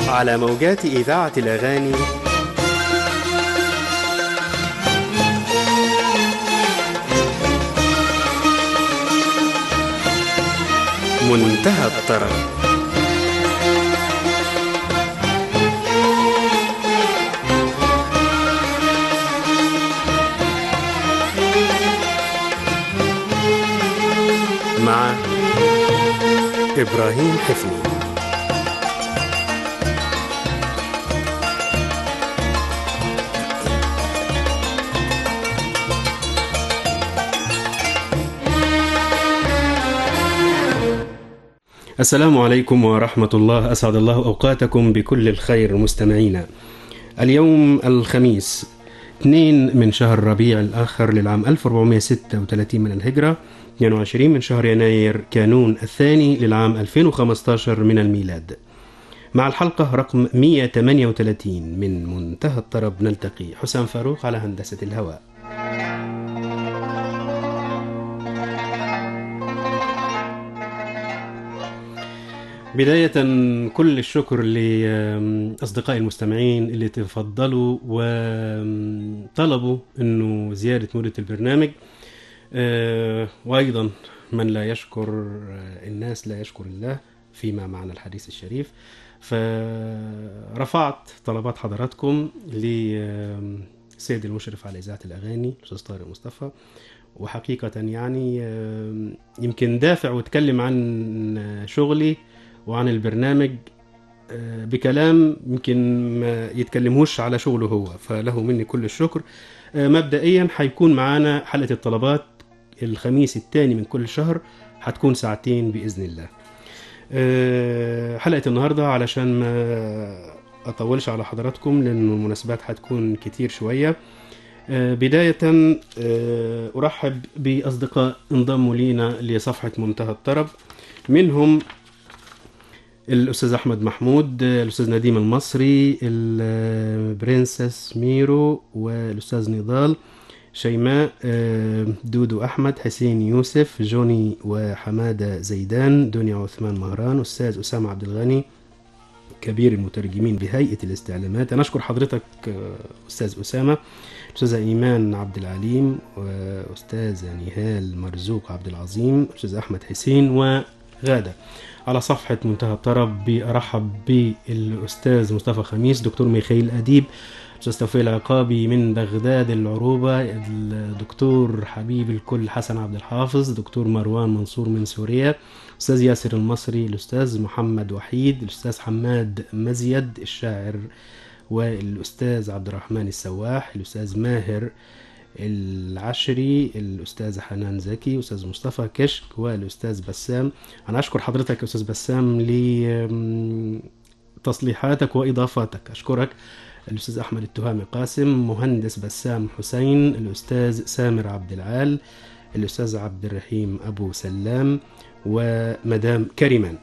على موجات إذاعة الأغاني منتهى الطرب مع إبراهيم حفني السلام عليكم ورحمة الله أسعد الله أوقاتكم بكل الخير مستمعينا اليوم الخميس 2 من شهر ربيع الآخر للعام 1436 من الهجرة 22 من شهر يناير كانون الثاني للعام 2015 من الميلاد مع الحلقة رقم 138 من منتهى الطرب نلتقي حسام فاروق على هندسة الهواء بداية كل الشكر لأصدقائي المستمعين اللي تفضلوا وطلبوا أنه زيادة مدة البرنامج آه، وأيضا من لا يشكر الناس لا يشكر الله فيما معنى الحديث الشريف فرفعت طلبات حضراتكم لسيد المشرف على إذاعة الأغاني الأستاذ طارق مصطفى وحقيقة يعني يمكن دافع واتكلم عن شغلي وعن البرنامج بكلام يمكن ما يتكلموش على شغله هو فله مني كل الشكر مبدئيا هيكون معانا حلقة الطلبات الخميس الثاني من كل شهر هتكون ساعتين بإذن الله حلقة النهاردة علشان ما أطولش على حضراتكم لأن المناسبات هتكون كتير شوية بداية أرحب بأصدقاء انضموا لينا لصفحة منتهى الطرب منهم الأستاذ أحمد محمود الأستاذ نديم المصري البرنسس ميرو والأستاذ نضال شيماء دودو أحمد حسين يوسف جوني وحمادة زيدان دنيا عثمان مهران أستاذ أسامة عبد الغني كبير المترجمين بهيئة الاستعلامات أنا أشكر حضرتك أستاذ أسامة أستاذة إيمان عبد العليم وأستاذة نهال مرزوق عبد العظيم أستاذ أحمد حسين وغادة على صفحة منتهى الطرب بأرحب بالأستاذ مصطفى خميس دكتور ميخائيل أديب أستاذ توفيق العقابي من بغداد العروبة الدكتور حبيب الكل حسن عبد الحافظ دكتور مروان منصور من سوريا أستاذ ياسر المصري الأستاذ محمد وحيد الأستاذ حماد مزيد الشاعر والأستاذ عبد الرحمن السواح الأستاذ ماهر العشري الأستاذ حنان زكي أستاذ مصطفى كشك والأستاذ بسام أنا أشكر حضرتك أستاذ بسام لتصليحاتك وإضافاتك أشكرك الأستاذ أحمد التهامي قاسم مهندس بسام حسين الأستاذ سامر عبد العال الأستاذ عبد الرحيم أبو سلام ومدام كريمان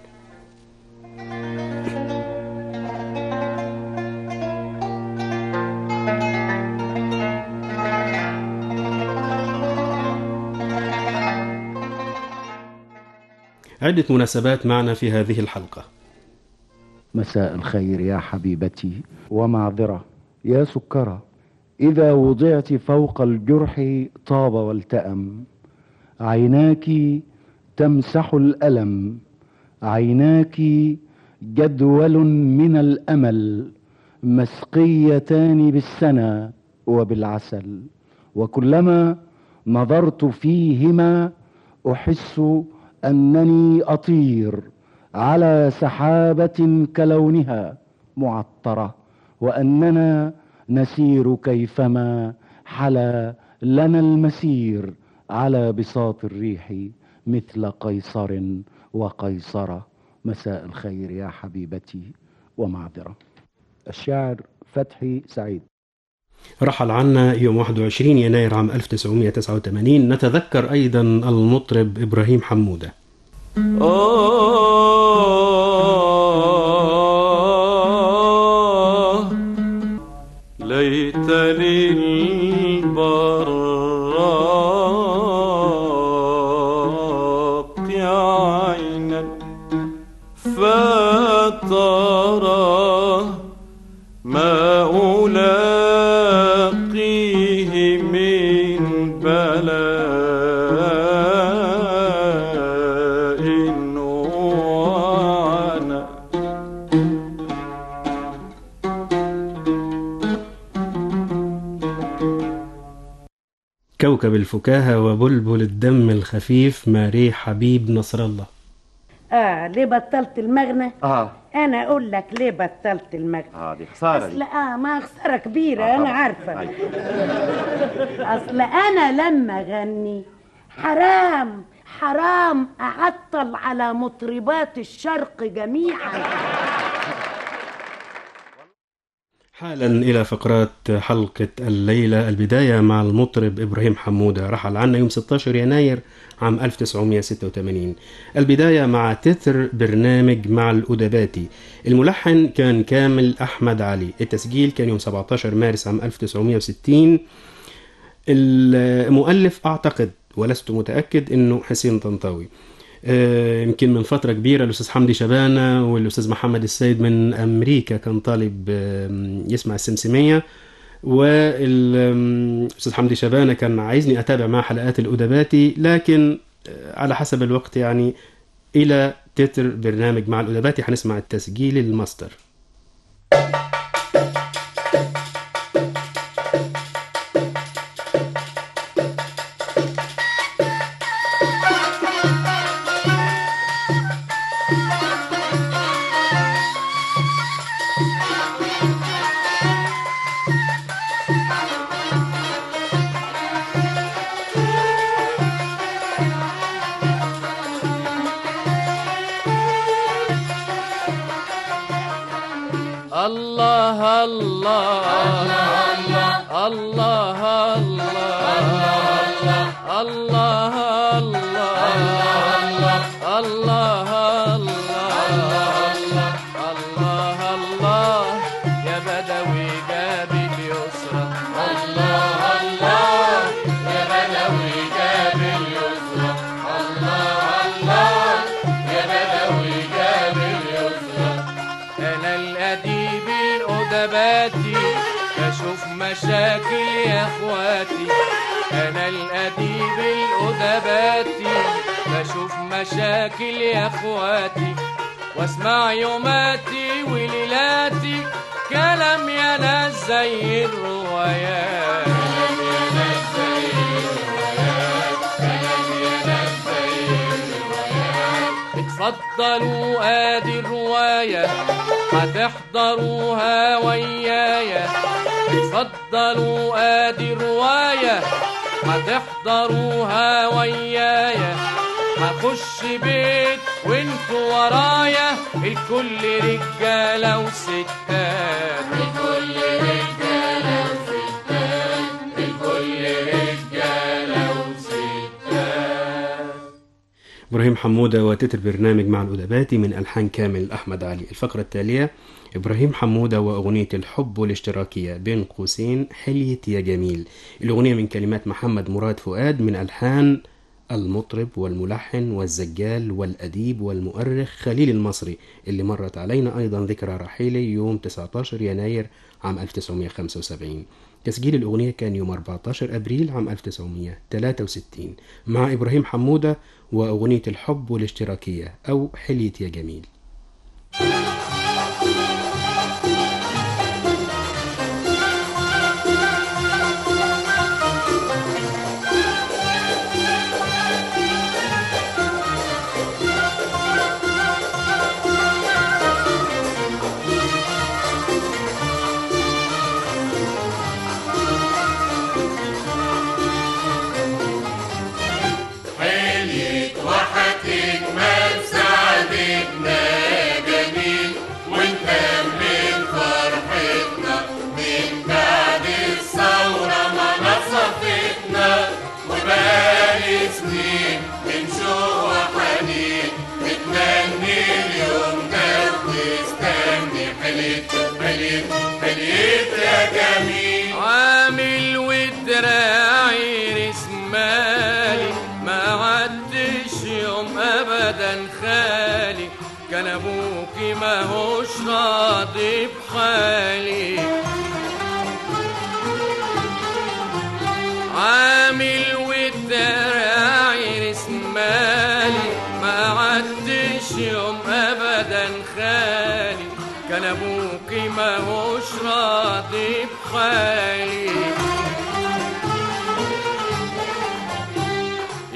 عدة مناسبات معنا في هذه الحلقة مساء الخير يا حبيبتي ومعذرة يا سكرة إذا وضعت فوق الجرح طاب والتأم عيناك تمسح الألم عيناك جدول من الأمل مسقيتان بالسنى وبالعسل وكلما نظرت فيهما أحس أنني أطير على سحابة كلونها معطرة وأننا نسير كيفما حلا لنا المسير على بساط الريح مثل قيصر وقيصرة مساء الخير يا حبيبتي ومعذرة الشاعر فتحي سعيد رحل عنا يوم 21 يناير عام 1989 نتذكر أيضا المطرب إبراهيم حمودة آه ليتني البراق عينا فترى كوكب الفكاهة وبلبل الدم الخفيف ماري حبيب نصر الله اه ليه بطلت المغنى اه انا اقول لك ليه بطلت المغنى اه دي خساره اصل دي اه ما خساره كبيره آه انا طبعاً. عارفه أيوة. اصل انا لما اغني حرام حرام اعطل على مطربات الشرق جميعا حالا إلى فقرات حلقة الليلة البداية مع المطرب إبراهيم حمودة رحل عنا يوم 16 يناير عام 1986 البداية مع تتر برنامج مع الأدباتي الملحن كان كامل أحمد علي التسجيل كان يوم 17 مارس عام 1960 المؤلف أعتقد ولست متأكد أنه حسين طنطاوي آه، يمكن من فترة كبيرة الأستاذ حمدي شبانة والأستاذ محمد السيد من أمريكا كان طالب آم، يسمع السمسمية والأستاذ حمدي شبانة كان عايزني أتابع معاه حلقات الأدباتي لكن آه، على حسب الوقت يعني إلى تتر برنامج مع الأدباتي هنسمع التسجيل الماستر الله الله الله الله الله الله الله الله الله يا بدوي جاب اليسرى الله الله يا بدوي جاب اليسرى الله الله يا بدوي جاب اليسرى انا الاديب الادباتي بشوف مشاكل يا اخواتي انا الاديب الادباتي بشوف مشاكل يا اخواتي واسمع يوماتي وليلاتي كلام يا ناس زي الروايات كلام يا ناس زي الروايات كلام يا ناس زي الروايات اتفضلوا ادي الرواية هتحضروها ويايا اتفضلوا ادي الرواية هتحضروها ويايا هخش بيت وانتوا ورايا الكل رجالة وستات الكل رجالة وستات الكل رجالة وستات إبراهيم حمودة وتتر برنامج مع الأدباتي من ألحان كامل أحمد علي الفقرة التالية إبراهيم حمودة وأغنية الحب والاشتراكية بين قوسين حلية يا جميل الأغنية من كلمات محمد مراد فؤاد من ألحان المطرب والملحن والزجال والأديب والمؤرخ خليل المصري اللي مرت علينا أيضا ذكرى رحيله يوم 19 يناير عام 1975 تسجيل الأغنية كان يوم 14 أبريل عام 1963 مع إبراهيم حمودة وأغنية الحب والاشتراكية أو حلية يا جميل حليت وحتجمل سعادتنا جميل وانت من فرحتنا من بعد الثورة ما نصفتنا وبقالي سنين من شوق وحنين متمني اليوم ده ومستني حليت حليت حليت يا جميل عامل ودراعي رسمالي ما عدش يوم ابدا خالي كان ابوكي ما هوش راضي بحالي عامل والدراعي رسمالي ما عدش يوم ابدا خالي كان ابوكي ما هوش راضي بحالي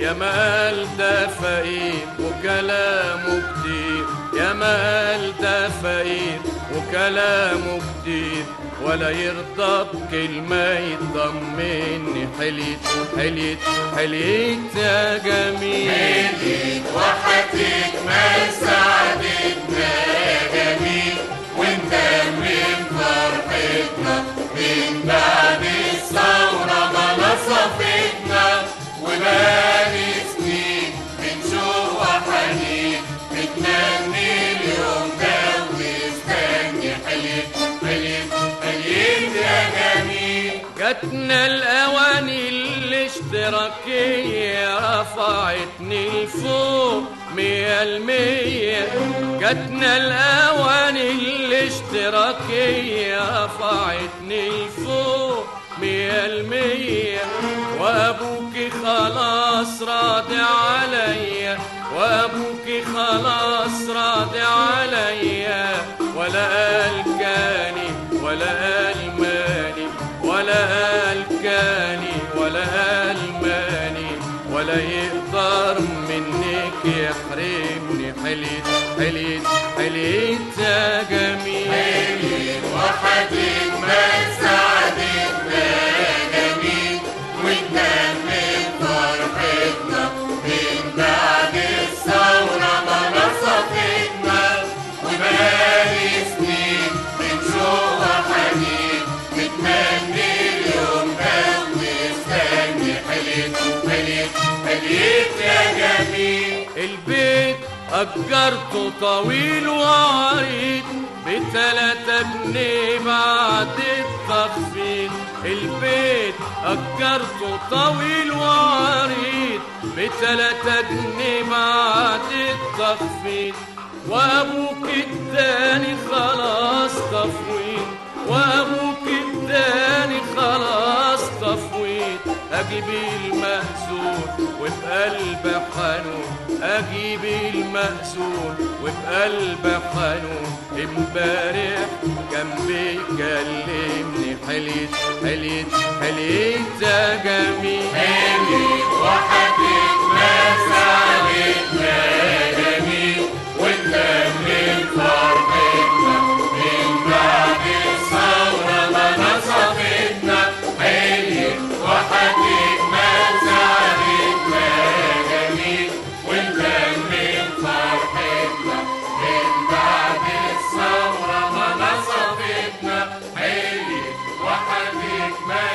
يا مال ده فقير وكلامه كتير يا مال ده فقير وكلامه كتير ولا يرضى بكلمة يطمني حليت حليت حليت يا جميل حليت وهتكمل سعادتنا يا جميل وانت من فرحتنا من بعد الثورة ما نصفتنا وبقالي سنين من شوق وحنين بتمني اليوم ده ومستني حليت حليت حليت يا جميل جاتنا الأواني الاشتراكية رفعتني لفوق مية المية جاتنا الأواني الاشتراكية رفعتني لفوق مية المية وأبوكي خلاص راضي عليا وأبوكي خلاص راضي عليا ولا قال كاني ولا قال ماني ولا قال كاني ولا قال ماني ولا يقدر منك يحرمني حليت حليت حليت يا جميل حليت وحدك ما سعدتنا يا جميل وانت من فرحتنا من بعد الثورة ما نصفتنا وبقالي سنين من شوق وحنين متمني اليوم ده ومستني حليت حليت حليت يا جميل البيت أجرته طويل وعريض بتلاتة جنيه بعد التخفيض البيت أجرته طويل وعريض بتلاتة جنيه بعد التخفيض وأبوك اداني خلاص تفويض وأبوك اداني خلاص تفويض أجيب المأذون وبقلب حنون أجيب المأذون وبقلب حنون امبارح جنبي كلمني حليت حليت حليت يا جميل حليت وحدك ما سعدتنا يا جميل وانت من فرحتنا من بعد الثورة ما نصفتنا حليت وحدك ما سعدتنا يا جميل وانت من فرحتنا من بعد الثورة ما نصفتنا حليت وحدك ما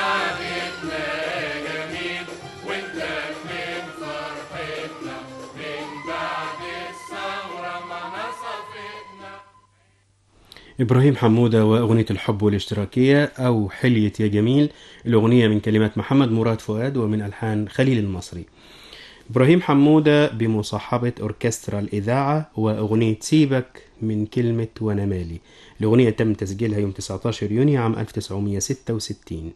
سعدتنا يا جميل وانت من فرحتنا من بعد الثورة ما نصفتنا إبراهيم حمودة وأغنية الحب والاشتراكية أو حلية يا جميل الأغنية من كلمات محمد مراد فؤاد ومن ألحان خليل المصري إبراهيم حمودة بمصاحبة أوركسترا الإذاعة وأغنية سيبك من كلمة وأنا مالي الأغنية تم تسجيلها يوم 19 يونيو عام 1966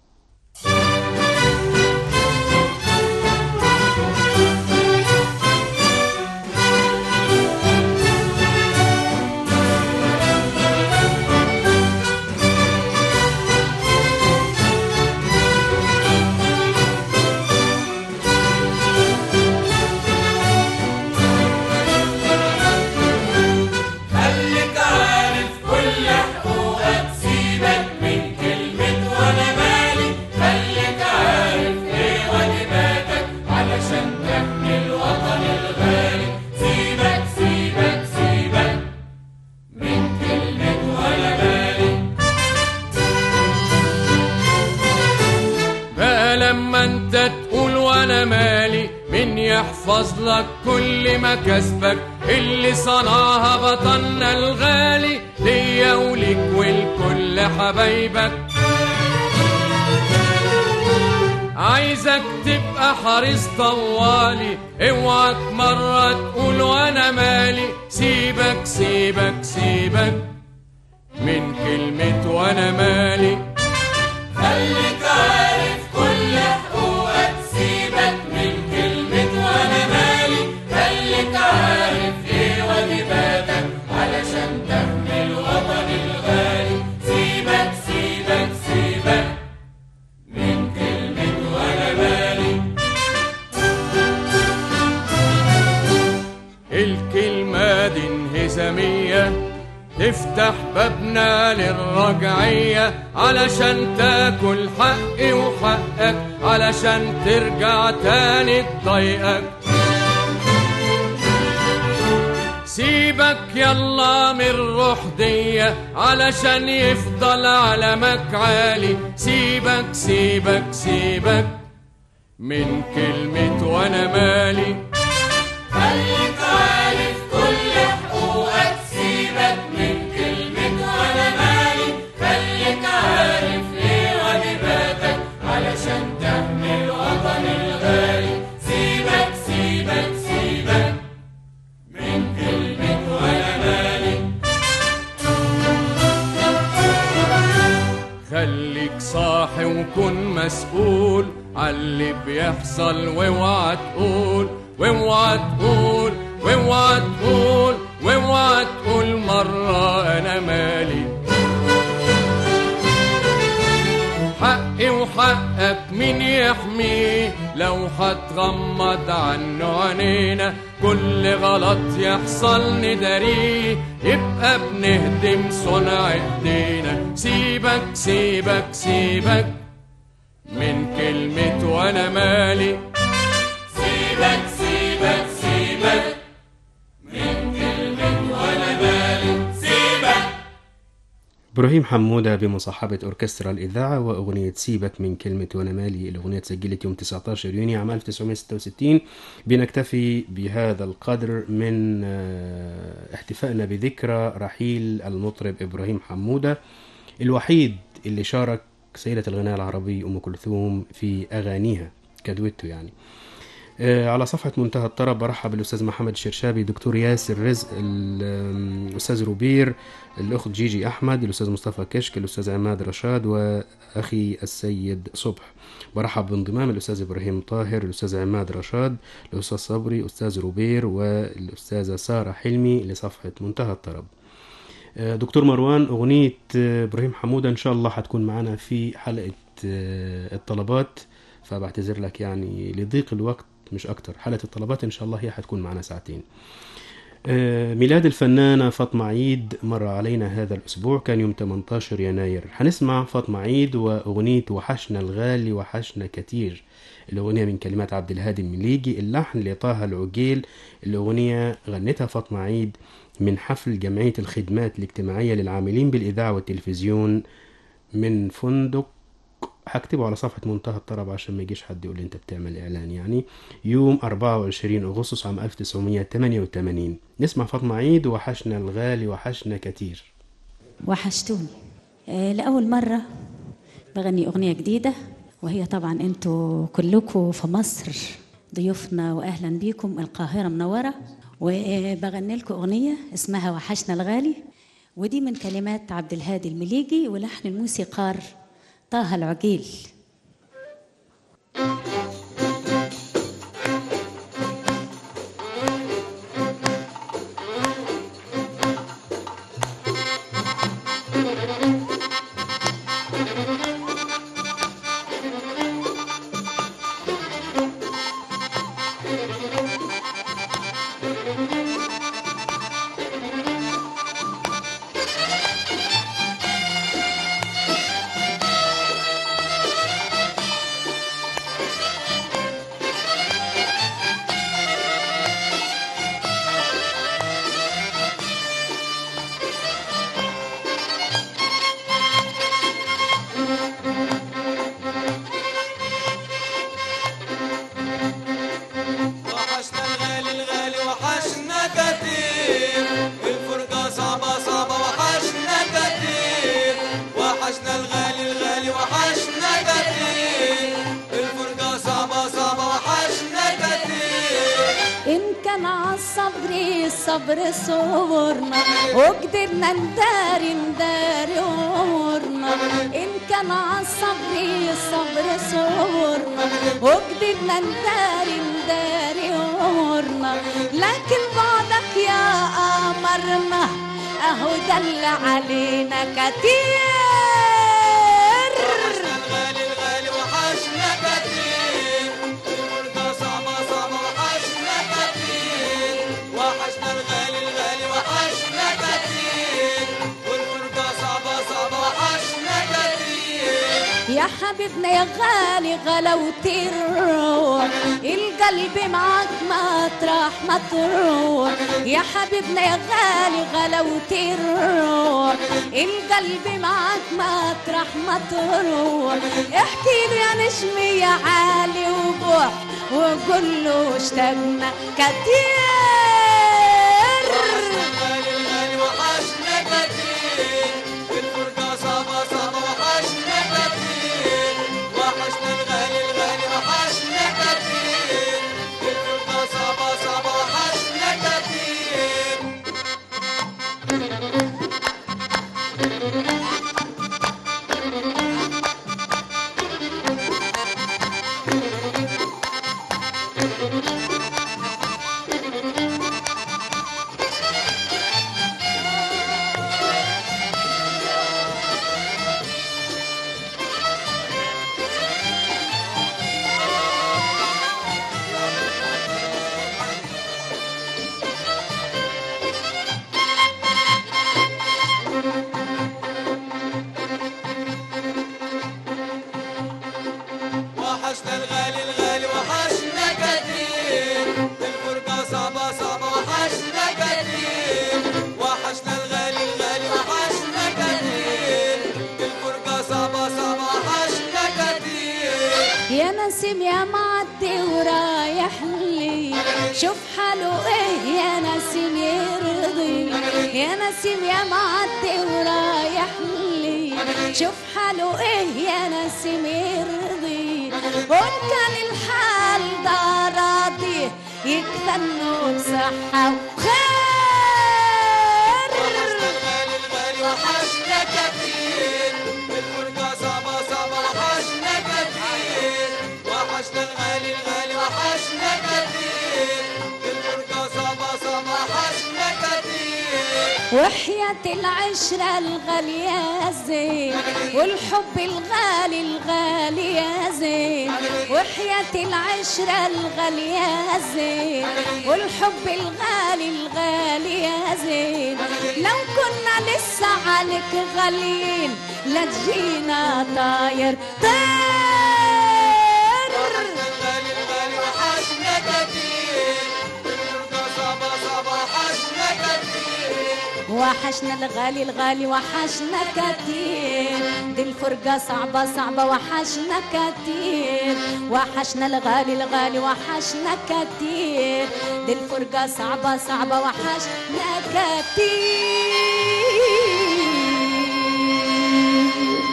خليك عارف كل حقوقك سيبك من كلمة وانا مالي خليك عارف ايه واجباتك علشان تحمي الوطن الغالي سيبك سيبك سيبك من كلمة وانا مالي بقى لما انت تقول وانا مالي مين يحفظ لك كل مكاسبك اللي صنعها بطلنا الغالي ليا وليك ولكل حبايبك عايزك تبقى حريص طوالي اوعك مرة تقول وانا مالي سيبك سيبك سيبك من كلمة وانا مالي خليك عارف كل حقوقك سيبك من كلمة وانا مالي خليك عارف ايه واجباتك علشان تحمي الوطن الغالي سيبك سيبك سيبك من كلمة وانا مالي كلمة دي انهزامية تفتح بابنا للرجعية علشان تاكل حقي وحقك علشان ترجع تاني تضايقك سيبك يلا من روح دية علشان يفضل علمك عالي سيبك سيبك سيبك من كلمة وانا مالي خليك عارف كل حقوقك سيبك من كلمة وانا مالي خليك عارف ايه واجباتك علشان تحمي الوطن الغالي سيبك سيبك سيبك من كلمة وانا مالي خليك صاحي وكن مسؤول عاللي بيحصل واوعى تقول واوعى تقول واوعى تقول واوعى تقول مرة أنا مالي حقي وحقك مين يحميه لو هتغمض عنه عينينا كل غلط يحصل نداريه يبقى بنهدم صنع ايدينا سيبك سيبك سيبك من كلمة وانا مالي سيبك سيبك سيبك من كلمة وانا مالي سيبك إبراهيم حمودة بمصاحبة أوركسترا الإذاعة وأغنية سيبك من كلمة وأنا مالي الأغنية تسجلت يوم 19 يونيو عام 1966 بنكتفي بهذا القدر من آه، احتفائنا بذكرى رحيل المطرب إبراهيم حمودة الوحيد اللي شارك سيدة الغناء العربي أم كلثوم في أغانيها كدويتو يعني آه، على صفحة منتهى الطرب برحب بالأستاذ محمد الشرشابي دكتور ياسر رزق ال- الأستاذ روبير الأخت جيجي أحمد الأستاذ مصطفى كشك الأستاذ عماد رشاد وأخي السيد صبح برحب بانضمام الأستاذ إبراهيم طاهر الأستاذ عماد رشاد الأستاذ صبري أستاذ روبير والأستاذة سارة حلمي لصفحة منتهى الطرب آه، دكتور مروان أغنية آه، إبراهيم حمودة إن شاء الله هتكون معنا في حلقة آه، الطلبات فبعتذر لك يعني لضيق الوقت مش أكتر حلقة الطلبات إن شاء الله هي هتكون معنا ساعتين آه، ميلاد الفنانة فاطمة عيد مر علينا هذا الأسبوع كان يوم 18 يناير هنسمع فاطمة عيد وأغنية وحشنا الغالي وحشنا كتير الأغنية من كلمات عبد الهادي المليجي اللحن لطه العجيل الأغنية غنتها فاطمة عيد من حفل جمعية الخدمات الاجتماعية للعاملين بالإذاعة والتلفزيون من فندق هكتبه على صفحة منتهى الطرب عشان ما يجيش حد يقول لي انت بتعمل اعلان يعني يوم 24 اغسطس عام 1988 نسمع فاطمة عيد وحشنا الغالي وحشنا كتير وحشتوني آه، لأول مرة بغني أغنية جديدة وهي طبعا انتوا كلكم في مصر ضيوفنا وأهلا بيكم القاهرة منورة وبغني لكم أغنية اسمها وحشنا الغالي ودي من كلمات عبد الهادي المليجي ولحن الموسيقار طه العجيل وحشنا الغالي الغالي وحشنا كتير الفرقة صعبة صعبة وحشنا كتير وحشنا الغالي الغالي وحشنا كتير الفرقة صعبة صعبة وحشنا كتير إن كان عالصبر الصبر صورنا وقدرنا نداري نداري أمورنا إن كان عالصبر الصبر صورنا وقدرنا نداري نداري أمورنا لكن بعدك يا قمرنا أهو دل علينا كتير وحشنا الغالي الغالي وحشنا كتير الفرقة صعبة صعبة وحشنا كتير وحشنا الغالي حبيبنا يا غالي غلاوة الروح القلب معاك مطرح ما تروح يا حبيبنا يا غالي غلاوة الروح القلب معاك مطرح ما تروح احكي له يا نجمي يا عالي وبوح وقول له اشتقنا كتير الغالي الغالي وحشنا كتير الفرقة صعبة صعبة وحشنا كتير وحشنا الغالي الغالي وحشنا كتير الفرقة صعبة صعبة وحشنا كتير وحشنا الغالي الغالي وحشنا كتير الفرقة صعبة صعبة وحشنا كتير وحشنا الغالي الغالي وحشنا كتير الفرقة صعبة صعبة وحشنا كتير يا نسيم يا معدي ورايح لي شوف حاله ايه يا نسيم يرضي يا نسيم يا معدي ورايح لي شوف حاله ايه يا نسيم يرضي وان كان الحال ده راضي يكفى انه بصحة وخير وحشنا الغالي الغالي وحشنا كتير الفرقة صعبة صعبة وحشنا كتير وحشنا الغالي الغالي وحشنا كتير الفرقة صعبة صعبة وحشنا كتير وحياة العشرة الغالية زين والحب الغالي الغالي يا زين وحياة العشرة الغالية زين والحب الغالي الغالي يا زين لو كنا لسه عليك غاليين لا تجينا طاير طير وحشنا الغالي الغالي وحشنا كتير الفرقة صعبة صعبة وحشنا كتير وحشنا الغالي الغالي وحشنا كتير دي الفرقة صعبة صعبة وحشنا كتير وحشنا الغالي الغالي وحشنا كتير دي الفرقة صعبة صعبة وحشنا كتير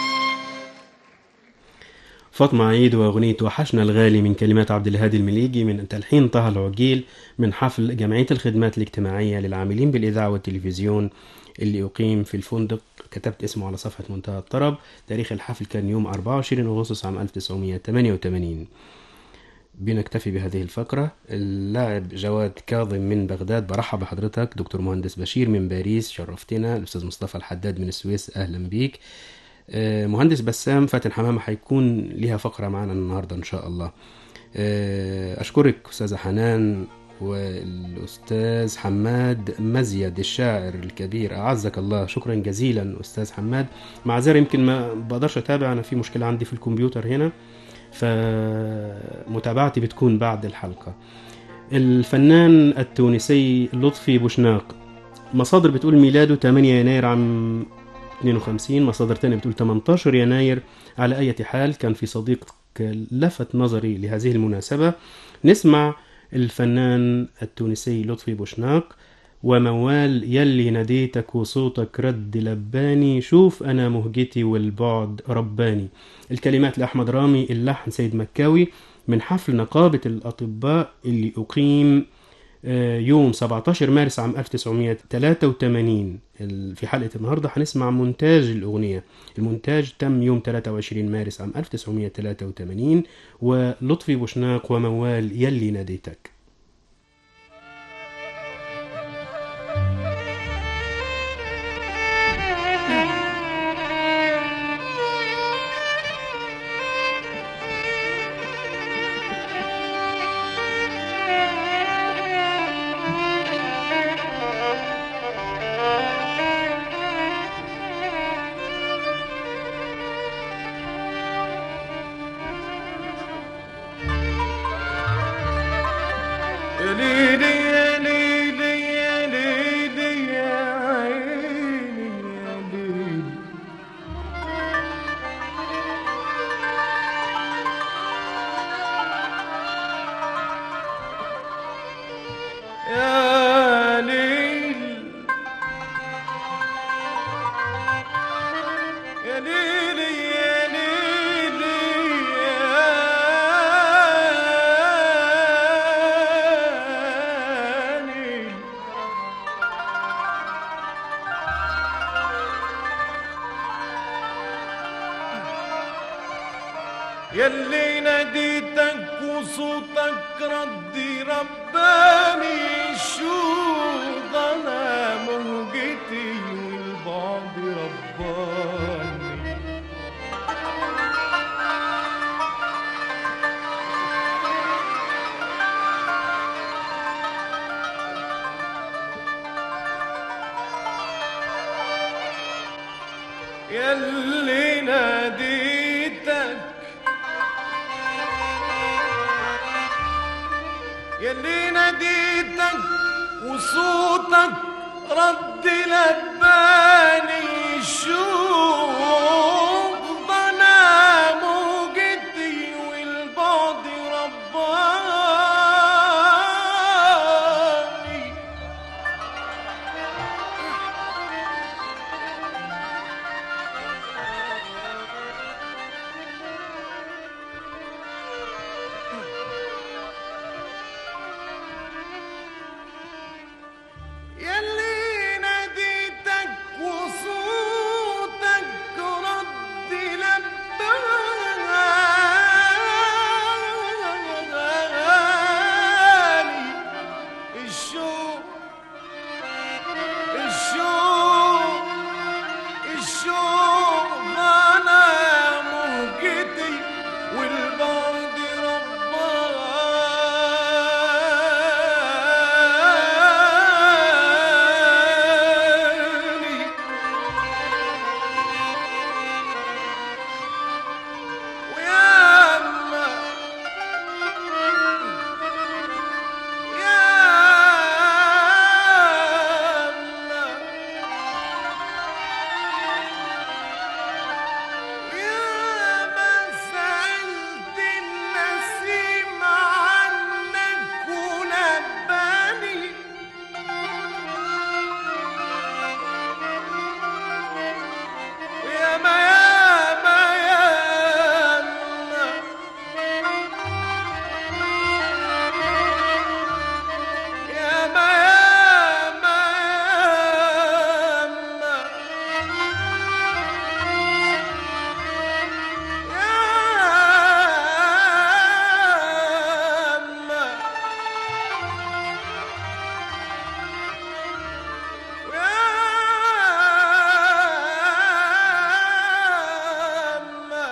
فاطمة عيد وأغنية وحشنا الغالي من كلمات عبد الهادي المليجي من تلحين طه العجيل من حفل جمعية الخدمات الاجتماعية للعاملين بالإذاعة والتلفزيون اللي أقيم في الفندق كتبت اسمه على صفحة منتهى الطرب تاريخ الحفل كان يوم 24 أغسطس عام 1988 بنكتفي بهذه الفقرة اللاعب جواد كاظم من بغداد برحب بحضرتك دكتور مهندس بشير من باريس شرفتنا الأستاذ مصطفى الحداد من السويس أهلا بيك آه، مهندس بسام فاتن حمامة هيكون ليها فقرة معنا النهاردة إن شاء الله آه، أشكرك أستاذة حنان والأستاذ حماد مزيد الشاعر الكبير أعزك الله شكرا جزيلا أستاذ حماد معذرة يمكن ما بقدرش أتابع أنا في مشكلة عندي في الكمبيوتر هنا فمتابعتي بتكون بعد الحلقة الفنان التونسي لطفي بوشناق مصادر بتقول ميلاده 8 يناير عام 52 مصادر تانية بتقول 18 يناير على أي حال كان في صديق لفت نظري لهذه المناسبة نسمع الفنان التونسي لطفي بوشناق وموال يلي ناديتك وصوتك رد لباني شوف أنا مهجتي والبعد رباني الكلمات لأحمد رامي اللحن سيد مكاوي من حفل نقابة الأطباء اللي أقيم آه، يوم 17 مارس عام 1983 ال- في حلقة النهاردة هنسمع مونتاج الأغنية المونتاج تم يوم 23 مارس عام 1983 ولطفي بوشناق وموال يلي ناديتك يلي ناديتك وصوتك ردي رباني شو ضنا موجتي والبعد رباني يلي ناديتك يلي ناديتك وصوتك رد لباني شوق ضنا موجتي والبعد رباني يلي ناديتك وصوتك رد لباني الشوق الشوق الشوق انا موجتي والبعد رباني وياما ياما ياما سألت النسيم عنك ونباني وياما ياما ياما ياما ياما ياما ياما ياما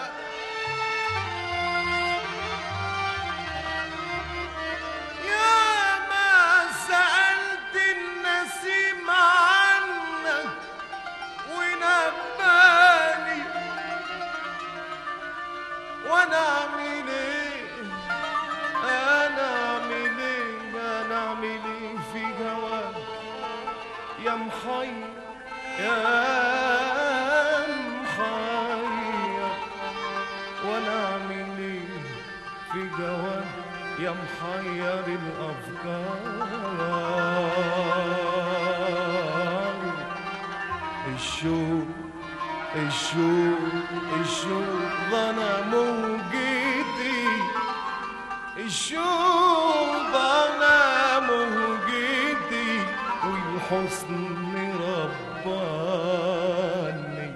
ياما سألت النسيم عنك ونباني وانا اعمل ايه انا اعمل ايه انا اعمل ايه في هواك يا محير يا محير وانا اعمل ايه في جواك يا محير الافكار الشوق الشوق الشوق ضنا موجتي الشوق ضنا موجتي والحسن رباني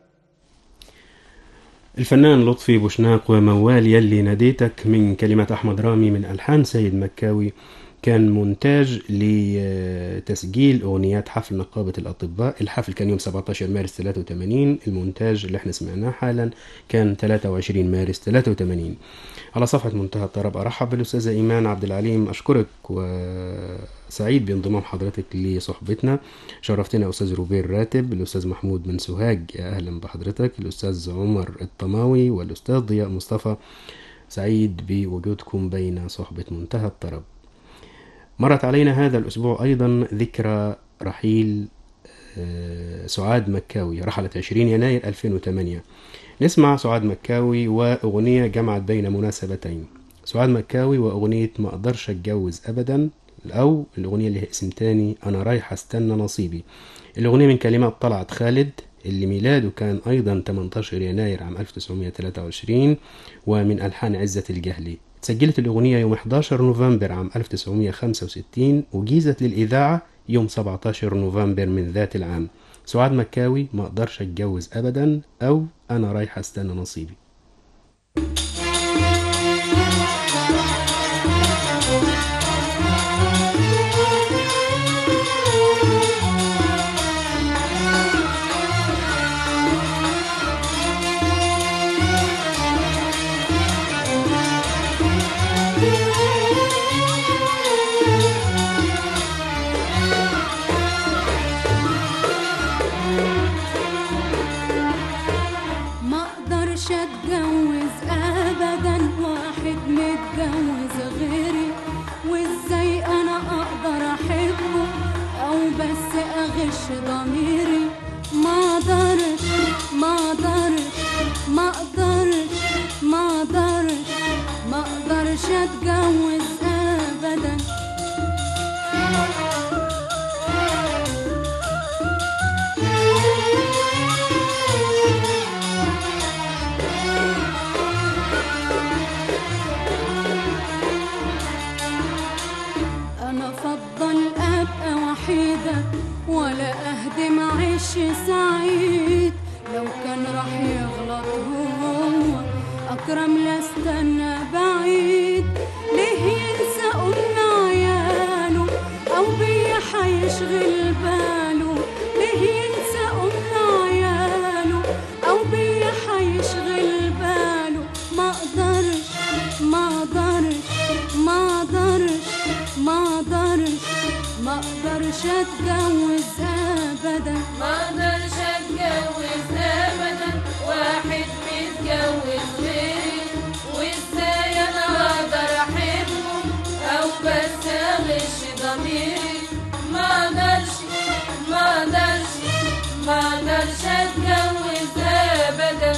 الفنان لطفي بوشناق وموال يلي ناديتك من كلمات أحمد رامي من ألحان سيد مكاوي كان مونتاج لتسجيل أغنيات حفل نقابة الأطباء الحفل كان يوم 17 مارس 83 المونتاج اللي احنا سمعناه حالا كان 23 مارس 83 على صفحة منتهى الطرب أرحب بالأستاذة إيمان عبد العليم أشكرك وسعيد بانضمام حضرتك لصحبتنا شرفتنا أستاذ روبير راتب الأستاذ محمود من سوهاج يا أهلا بحضرتك الأستاذ عمر الطماوي والأستاذ ضياء مصطفى سعيد بوجودكم بين صحبة منتهى الطرب مرت علينا هذا الأسبوع أيضا ذكرى رحيل آه، سعاد مكاوي رحلت 20 يناير 2008 نسمع سعاد مكاوي وأغنية جمعت بين مناسبتين سعاد مكاوي وأغنية ما أقدرش أتجوز أبدا أو الأغنية اللي هي اسم تاني أنا رايح أستنى نصيبي الأغنية من كلمات طلعت خالد اللي ميلاده كان أيضا 18 يناير عام 1923 ومن ألحان عزة الجهلي سجلت الأغنية يوم 11 نوفمبر عام 1965 وجيزت للإذاعة يوم 17 نوفمبر من ذات العام سعاد مكاوي ما أقدرش أتجوز أبدا أو أنا رايح أستنى نصيبي اغش ضميري ما اقدرش ما اقدرش ما اقدرش ما اقدرش ما اقدرش اتجوز ابدا انا افضل ابقى وحيده ولا اهدم عيش سعيد لو كان راح يغلط هو اكرم لا استنى بعيد ليه ينسى قلنا عياله او بيا حيشغل باله ليه ينسى قلنا عياله او بيا حيشغل باله ما اقدرش ما اقدرش ما اقدرش ما اقدرش ما اقدرش اتجوز ابدا ما اقدرش اتجوز ابدا واحد متجوز غيري وازاي انا اقدر احبه او بس اغش ضميري ما اقدرش ما اقدرش ما اقدرش اتجوز ابدا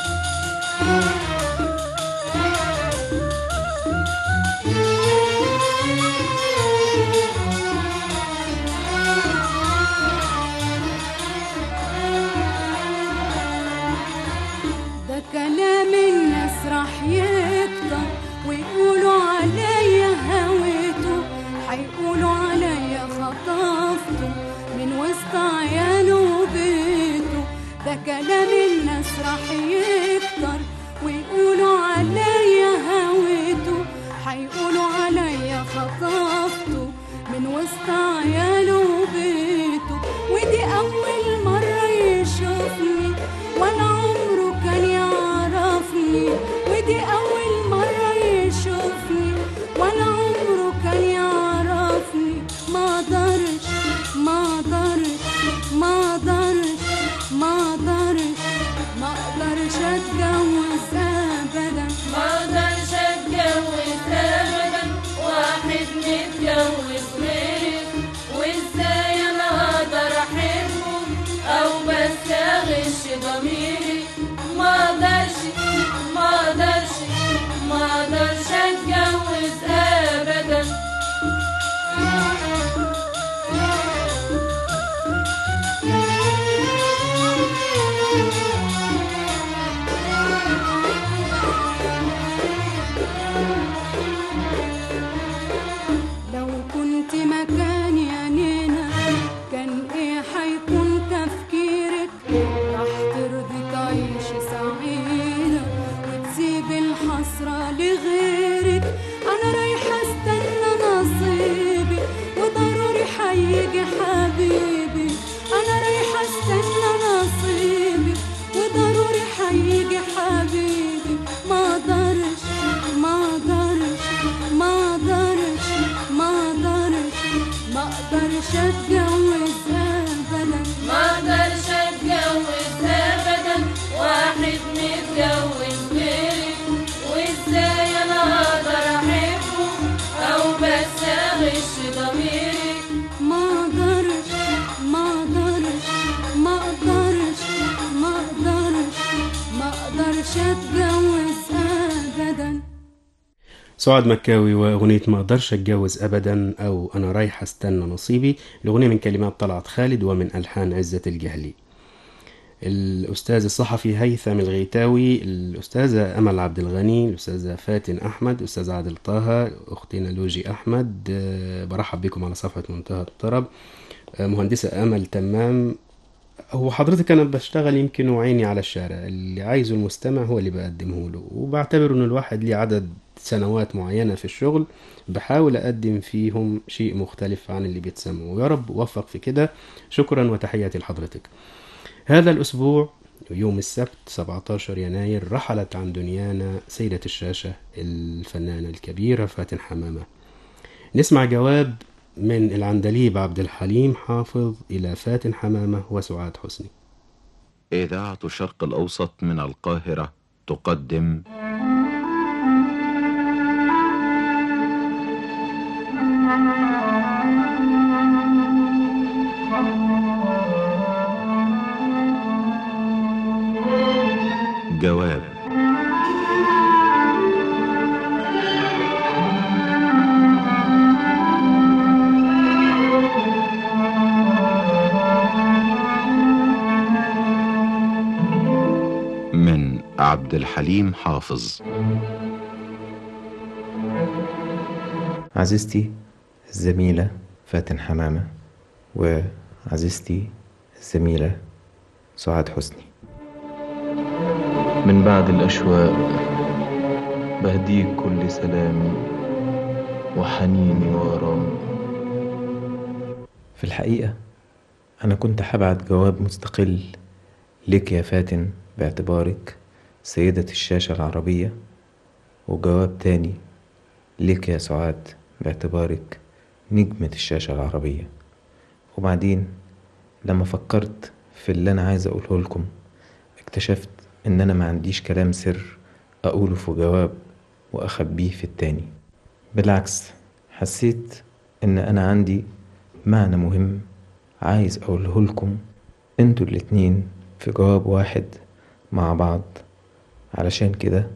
ده كلام الناس راح يكتر ويقولوا عليا هويته هيقولوا عليا خطفته من وسط عياله وبيته ده كلام الناس راح يكتر ويقولوا عليا هويته هيقولوا عليا خطفته من وسط عياله وبيته ودي أول مرة يشوفني ولا عمره كان يعرفني ودي أول مرة يشوفني ولا عمره كان يعرفني ما قدرش ما قدرش ما قدرش ما قدرش ما اقدرش اتجوز ابدا ما اقدرش اتجوز ابدا واحد متجوز غيري وازاي انا اقدر احبه او بس اغش ضميري ما اقدرش ما اقدرش ما اقدرش اتجوز ابدا لو كنت مكاني يا نينا كان ايه حيكون تفكيرك راح ترضي تعيش سعيدة وتسيب الحسرة لغيرك انا رايحة استنى نصيبي وضروري حيجي حبيبي انا رايحة استنى نصيبي وضروري حيجي حبيبي ما اقدرش ما اقدرش ما اقدرش ما اقدرش ما اقدرش اتجوز ابدا ما اقدرش اتجوز ابدا واحد متجوز غيري وازاي انا اقدر احبه او بس اغش ضميري ما اقدرش ما اقدرش ما اقدرش ما اقدرش ما اقدرش اتجوز ابدا سعاد مكاوي وأغنية ما أقدرش أتجوز أبدا أو أنا رايح أستنى نصيبي الأغنية من كلمات طلعت خالد ومن ألحان عزة الجهلي الأستاذ الصحفي هيثم الغيتاوي الأستاذة أمل عبد الغني الأستاذة فاتن أحمد الأستاذ عادل طه أختنا لوجي أحمد آه، برحب بكم على صفحة منتهى الطرب آه، مهندسة أمل تمام هو حضرتك أنا بشتغل يمكن وعيني على الشارع اللي عايزه المستمع هو اللي بقدمه له وبعتبر إن الواحد ليه عدد سنوات معينة في الشغل بحاول أقدم فيهم شيء مختلف عن اللي بيتسمع ويا رب وفق في كده شكرا وتحياتي لحضرتك هذا الأسبوع يوم السبت 17 يناير رحلت عن دنيانا سيدة الشاشة الفنانة الكبيرة فاتن حمامة نسمع جواب من العندليب عبد الحليم حافظ إلى فاتن حمامة وسعاد حسني إذاعة الشرق الأوسط من القاهرة تقدم Thank you. عبد الحليم حافظ عزيزتي الزميلة فاتن حمامة وعزيزتي الزميلة سعاد حسني من بعد الأشواق بهديك كل سلامي وحنيني وغرامي في الحقيقة أنا كنت هبعت جواب مستقل لك يا فاتن باعتبارك سيدة الشاشة العربية وجواب تاني لك يا سعاد باعتبارك نجمة الشاشة العربية وبعدين لما فكرت في اللي أنا عايز أقوله لكم اكتشفت إن أنا ما عنديش كلام سر أقوله في جواب وأخبيه في التاني بالعكس حسيت إن أنا عندي معنى مهم عايز أقوله لكم انتوا الاتنين في جواب واحد مع بعض علشان كده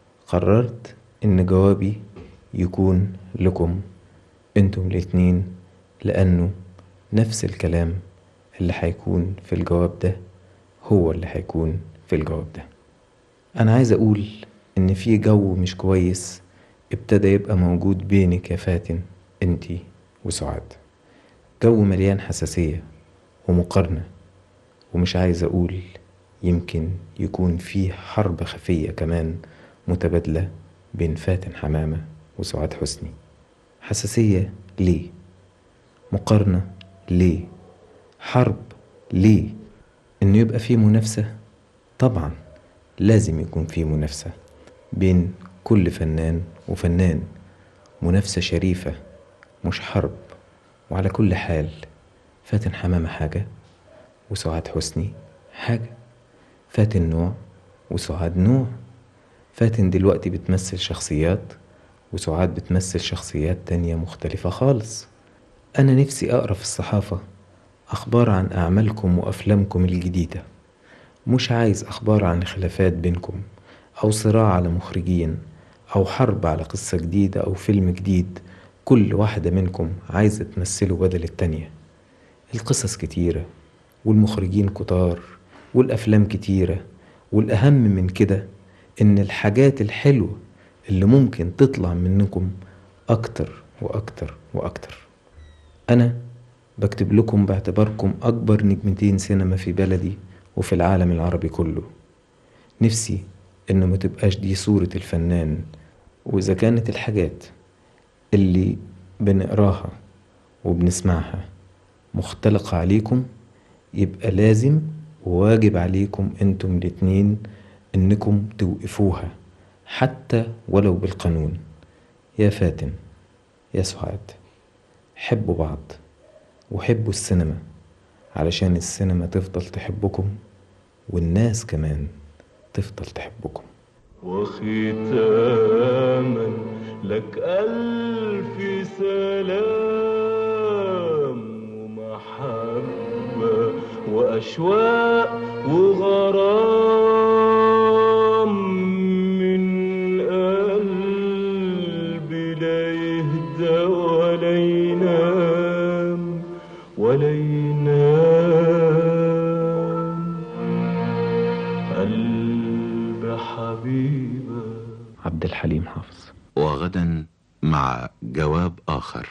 قررت إن جوابي يكون لكم انتم الاتنين لأنه نفس الكلام اللي هيكون في الجواب ده هو اللي هيكون في الجواب ده أنا عايز أقول إن في جو مش كويس ابتدى يبقى موجود بينك يا فاتن انتي وسعاد جو مليان حساسية ومقارنة ومش عايز أقول يمكن يكون فيه حرب خفية كمان متبادلة بين فاتن حمامة وسعاد حسني حساسية ليه مقارنة ليه حرب ليه إنه يبقى فيه منافسة طبعا لازم يكون فيه منافسة بين كل فنان وفنان منافسة شريفة مش حرب وعلى كل حال فاتن حمامة حاجة وسعاد حسني حاجة فاتن نوع وسعاد نوع فاتن دلوقتي بتمثل شخصيات وسعاد بتمثل شخصيات تانية مختلفة خالص أنا نفسي أقرأ في الصحافة أخبار عن أعمالكم وأفلامكم الجديدة مش عايز أخبار عن خلافات بينكم أو صراع على مخرجين أو حرب على قصة جديدة أو فيلم جديد كل واحدة منكم عايزة تمثله بدل التانية القصص كتيرة والمخرجين كتار والأفلام كتيرة والأهم من كده إن الحاجات الحلوة اللي ممكن تطلع منكم أكتر وأكتر وأكتر أنا بكتب لكم باعتباركم أكبر نجمتين سينما في بلدي وفي العالم العربي كله نفسي إن ما تبقاش دي صورة الفنان وإذا كانت الحاجات اللي بنقراها وبنسمعها مختلقة عليكم يبقى لازم وواجب عليكم انتم الاتنين انكم توقفوها حتى ولو بالقانون يا فاتن يا سعاد حبوا بعض وحبوا السينما علشان السينما تفضل تحبكم والناس كمان تفضل تحبكم وختاما لك ألف سلام ومحبة وأشواق وغرام من قلبي لا يهدى ولا ينام ولا ينام قلب حبيبة عبد الحليم حافظ وغدا مع جواب آخر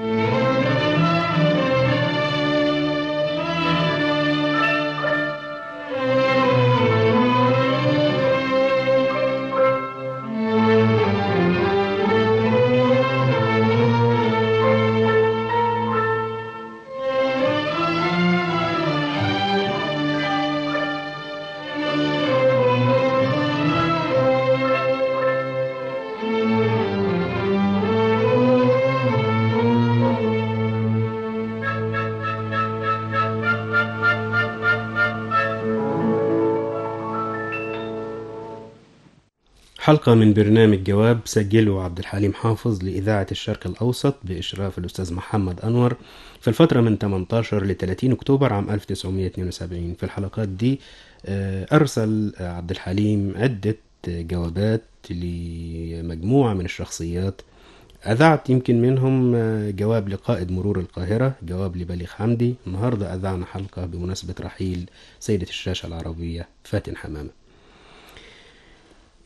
حلقة من برنامج جواب سجله عبد الحليم حافظ لإذاعة الشرق الأوسط بإشراف الأستاذ محمد أنور في الفترة من 18 ل 30 أكتوبر عام 1972 في الحلقات دي آه، أرسل عبد الحليم عدة جوابات لمجموعة من الشخصيات أذعت يمكن منهم آه، جواب لقائد مرور القاهرة جواب لبليغ حمدي النهاردة أذعنا حلقة بمناسبة رحيل سيدة الشاشة العربية فاتن حمامة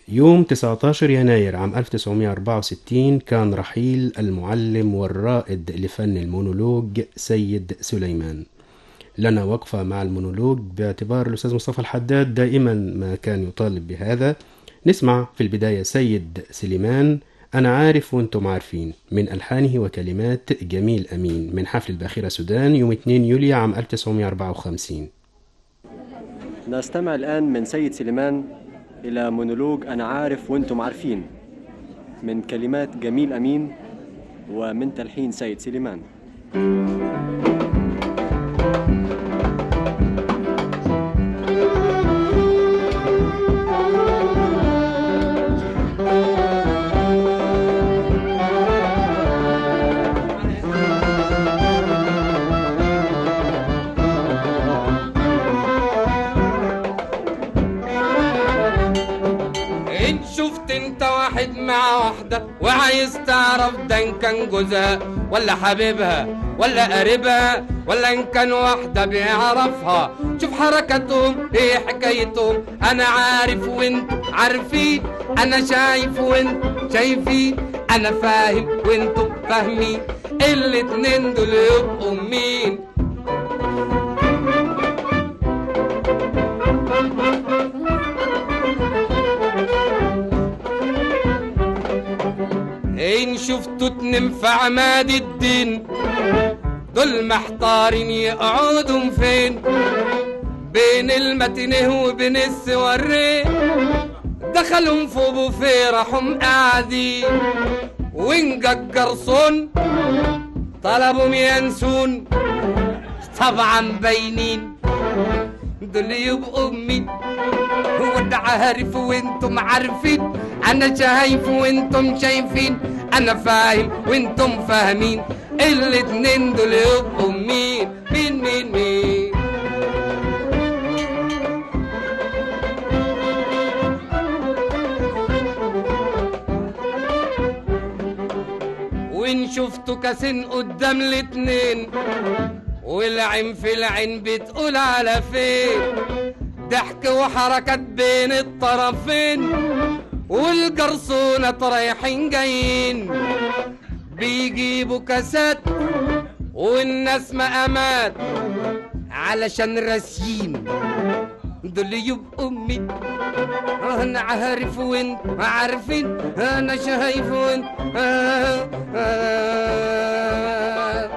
يوم 19 يناير عام 1964 كان رحيل المعلم والرائد لفن المونولوج سيد سليمان لنا وقفة مع المونولوج باعتبار الأستاذ مصطفى الحداد دائما ما كان يطالب بهذا نسمع في البداية سيد سليمان أنا عارف وأنتم عارفين من ألحانه وكلمات جميل أمين من حفل الباخرة سودان يوم 2 يوليو عام 1954 نستمع الآن من سيد سليمان إلى مونولوج أنا عارف وأنتم عارفين من كلمات جميل أمين ومن تلحين سيد سليمان إن شفت انت واحد مع واحدة وعايز تعرف ده إن كان جوزها ولا حبيبها ولا قريبها ولا إن كان واحدة بيعرفها شوف حركاتهم ايه حكايتهم أنا عارف وانتوا عارفين أنا شايف وانتوا شايفين أنا فاهم وانتوا فاهمين الاتنين دول يبقوا مين إن شفتوا اتنين في عماد الدين دول محتارين يقعدوا فين بين المتنه وبين السوارين دخلهم في بوفيه راحوا قاعدين وين جرسون طلبوا ينسون طبعا باينين دول يبقوا مين هو ده عارف وانتم عارفين انا شايف وانتم شايفين انا فاهم وانتم فاهمين الاتنين دول يبقوا مين مين مين مين وان شفتوا كاسين قدام الاتنين والعين في العين بتقول على فين ضحك وحركات بين الطرفين والجرسونة رايحين جايين بيجيبوا كاسات والناس مقامات علشان راسيين دول يبقوا مين انا عارف وانت عارفين انا شايف وانت آه آه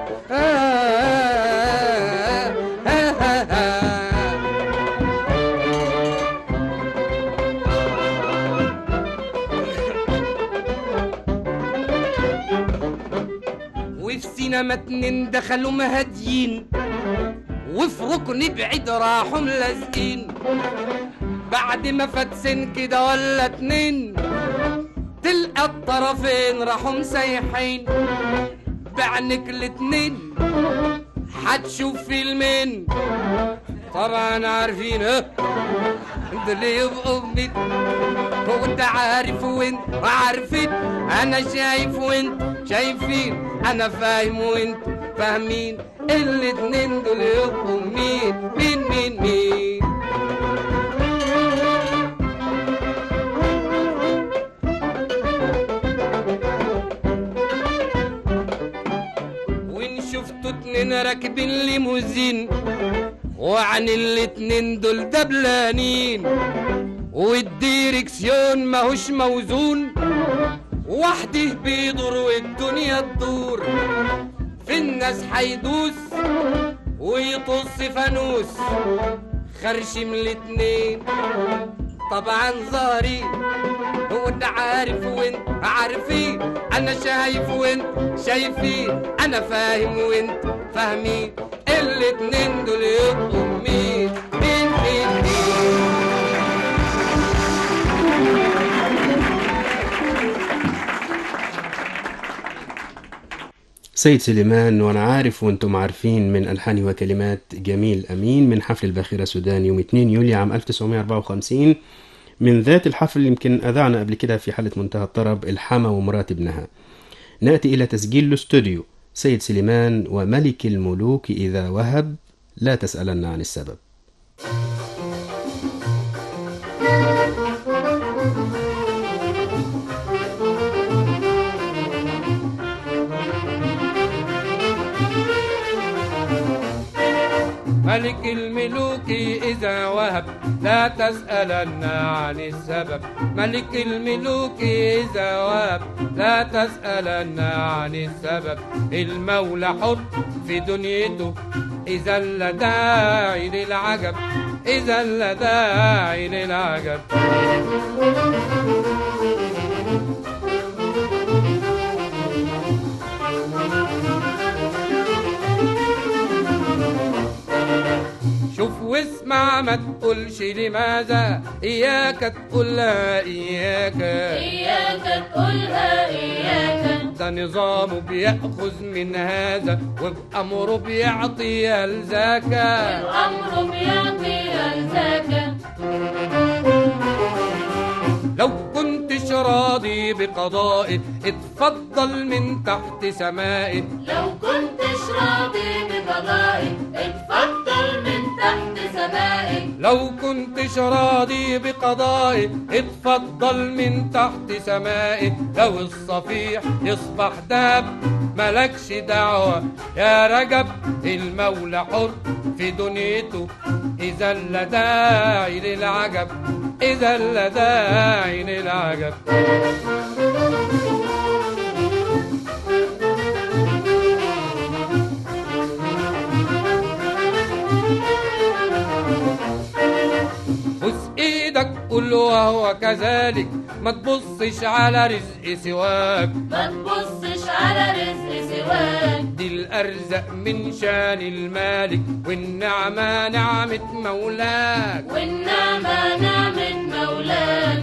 آه آه آه وفي سينما اتنين دخلوا مهاديين وفي ركن بعيد راحوا ملازقين بعد ما فات سن كده ولا اتنين تلقى الطرفين راحوا مسيحين بعنك الاتنين هتشوف فيلمين طبعا عارفين ها ده اللي يبقوا مين هو انت عارف وانت عارفين انا شايف وانت شايفين انا فاهم وانت فاهمين الاتنين دول يبقوا مين مين مين مين وان شفتوا اتنين راكبين ليموزين وعن الاتنين دول دبلانين والديركسيون ماهوش موزون وحده بيدور والدنيا تدور في الناس حيدوس ويطص فانوس خرش من الاتنين طبعا ظهري هو انت عارف وانت عارفين انا شايف وانت شايفين انا فاهم وانت فاهمين الاتنين دول يبقوا مين مين مين مين سيد سليمان وانا عارف وانتم عارفين من الحانه وكلمات جميل امين من حفل الباخره سودان يوم 2 يوليو عام 1954 من ذات الحفل يمكن اذعنا قبل كده في حاله منتهى الطرب الحما ومرات ابنها ناتي الى تسجيل الاستوديو سيد سليمان وملك الملوك اذا وهب لا تسالن عن السبب ملك الملوك إذا وهب لا تسألن عن السبب ملك الملوك إذا وهب لا تسألن عن السبب المولى حر في دنيته إذا لداعي للعجب إذا لداعي للعجب شوف واسمع ما تقولش لماذا إياك تقولها إياك إياك تقولها إياك ده نظامه بيأخذ من هذا وبأمره بيعطي الزكاة الأمر بيعطي الزكاة لو كنتش راضي بقضائه اتفضل من تحت سمائه لو كنتش راضي بقضائي اتفضل من تحت سمائك لو كنتش راضي بقضائه اتفضل من تحت سمائه لو الصفيح يصبح داب ملكش دعوة يا رجب المولى حر في دنيته إذا لداعي للعجب إذا لداعي للعجب بوس ايدك قول وهو كذلك ما تبصش على رزق سواك ما تبصش على رزق سواك دي الارزاق من شان المالك والنعمه نعمه مولاك والنعمة نعمة مولاك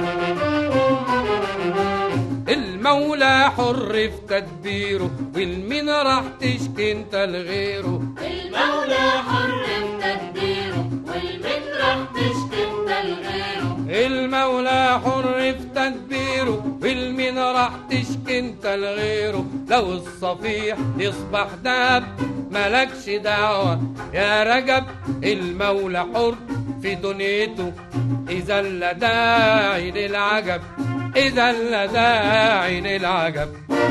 المولى حر في تدبيره والمين راح تشكي انت لغيره المولى حر في تدبيره والمن راح تشكي انت لغيره المولى حر في تدبيره والمين راح تشكي انت لغيره لو الصفيح يصبح داب ملكش دعوة يا رجب المولى حر في دنيته إذا لداعي للعجب إذا لداعي للعجب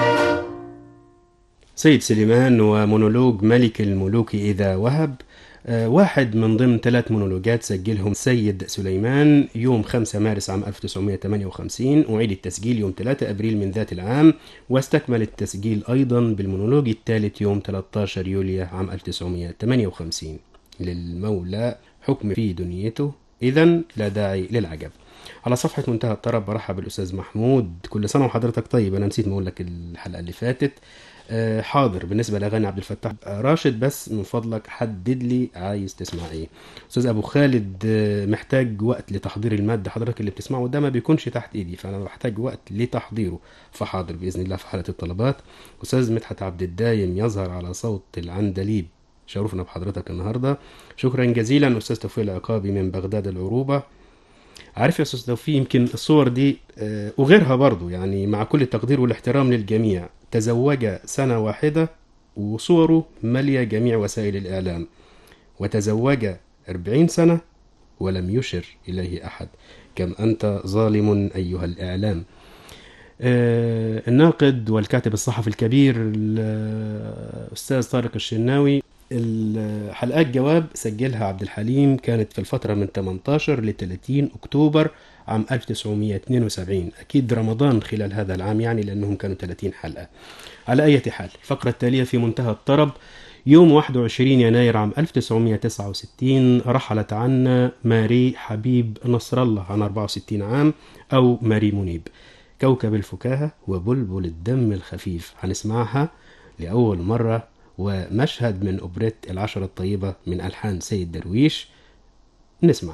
سيد سليمان ومونولوج ملك الملوك إذا وهب آه، واحد من ضمن ثلاث مونولوجات سجلهم سيد سليمان يوم 5 مارس عام 1958 أعيد التسجيل يوم 3 أبريل من ذات العام واستكمل التسجيل أيضا بالمونولوج الثالث يوم 13 يوليو عام 1958 للمولى حكم في دنيته إذا لا داعي للعجب على صفحة منتهى الطرب برحب بالأستاذ محمود كل سنة وحضرتك طيب أنا نسيت ما أقول لك الحلقة اللي فاتت آه، حاضر بالنسبة لأغاني عبد الفتاح آه، راشد بس من فضلك حدد لي عايز تسمع إيه أستاذ أبو خالد آه، محتاج وقت لتحضير المادة حضرتك اللي بتسمعه ده ما بيكونش تحت إيدي فأنا بحتاج وقت لتحضيره فحاضر بإذن الله في حالة الطلبات أستاذ مدحت عبد الدايم يظهر على صوت العندليب شرفنا بحضرتك النهارده شكرا جزيلا استاذ توفيق العقابي من بغداد العروبه عارف يا استاذ توفيق يمكن الصور دي آه، وغيرها برضو يعني مع كل التقدير والاحترام للجميع تزوج سنه واحده وصوره ماليه جميع وسائل الاعلام وتزوج أربعين سنه ولم يشر اليه احد كم انت ظالم ايها الاعلام آه، الناقد والكاتب الصحفي الكبير الأستاذ طارق الشناوي الحلقات جواب سجلها عبد الحليم كانت في الفترة من 18 ل 30 أكتوبر عام 1972 أكيد رمضان خلال هذا العام يعني لأنهم كانوا 30 حلقة على أي حال الفقرة التالية في منتهى الطرب يوم 21 يناير عام 1969 رحلت عنا ماري حبيب نصر الله عن 64 عام أو ماري منيب كوكب الفكاهة وبلبل الدم الخفيف هنسمعها لأول مرة ومشهد من أوبريت العشرة الطيبة من ألحان سيد درويش نسمع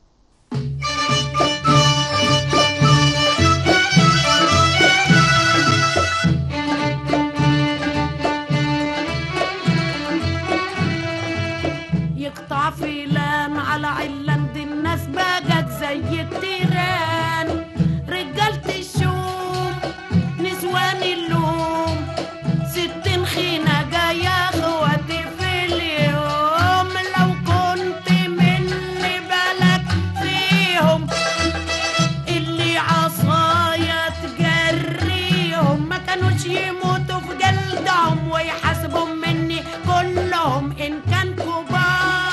يقطع فيلان على علان دي الناس بقت زي التيران رجالة الشوم نسوان اللوم ستين خينة جاية اخواتي في اليوم لو كنت من اللي بالك فيهم اللي عصايا تجريهم ما كانوش يموتوا في جلدهم ويحاسبوا مني كلهم ان كان كبار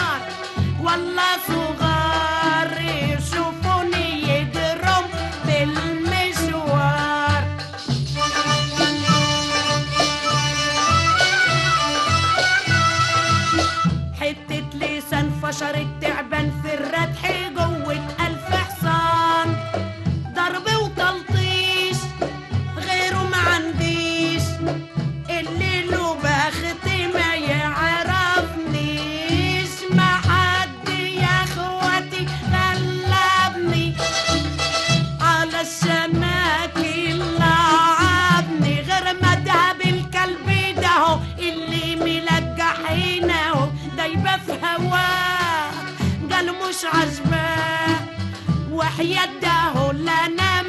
بشر التعبان في الردح جوة ألف حصان ضرب وتلطيش غيره ما عنديش اللي له بخت ما يعرفنيش ما حد يا اخواتي غلبني على الشناكي لعبني غير مذهب الكلب ده هو اللي ملجحين اهو دايبه في هواه قال مش عجباه وحياة ده هو لنا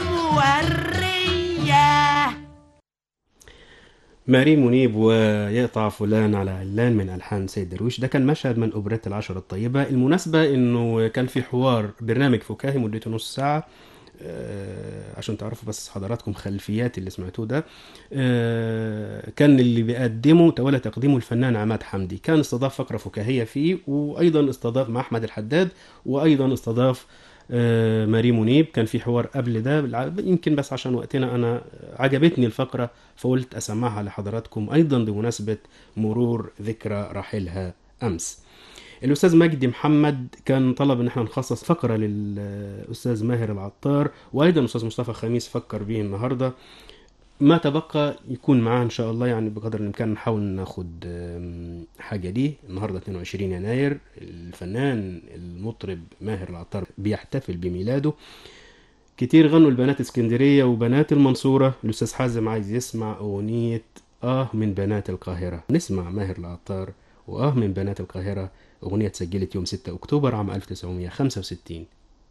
موريه ماري منيب ويقطع فلان على علان من ألحان سيد درويش ده كان مشهد من أوبريت العشرة الطيبة المناسبة إنه كان في حوار برنامج فكاهي مدته نص ساعة آه، عشان تعرفوا بس حضراتكم خلفيات اللي سمعتوه ده آه، كان اللي بيقدمه تولى تقديمه الفنان عماد حمدي كان استضاف فقرة فكاهية فيه وأيضا استضاف مع أحمد الحداد وأيضا استضاف آه، ماري منيب كان في حوار قبل ده بالع- يمكن بس عشان وقتنا أنا عجبتني الفقرة فقلت أسمعها لحضراتكم أيضا بمناسبة مرور ذكرى رحيلها أمس الأستاذ مجدي محمد كان طلب إن احنا نخصص فقرة للأستاذ ماهر العطار وأيضا الأستاذ مصطفى خميس فكر به النهاردة ما تبقى يكون معاه إن شاء الله يعني بقدر الإمكان نحاول ناخد آم، حاجة دي النهاردة 22 يناير الفنان المطرب ماهر العطار بيحتفل بميلاده كتير غنوا البنات اسكندرية وبنات المنصورة الأستاذ حازم عايز يسمع أغنية آه من بنات القاهرة نسمع ماهر العطار وآه من بنات القاهرة أغنية اتسجلت يوم 6 أكتوبر عام 1965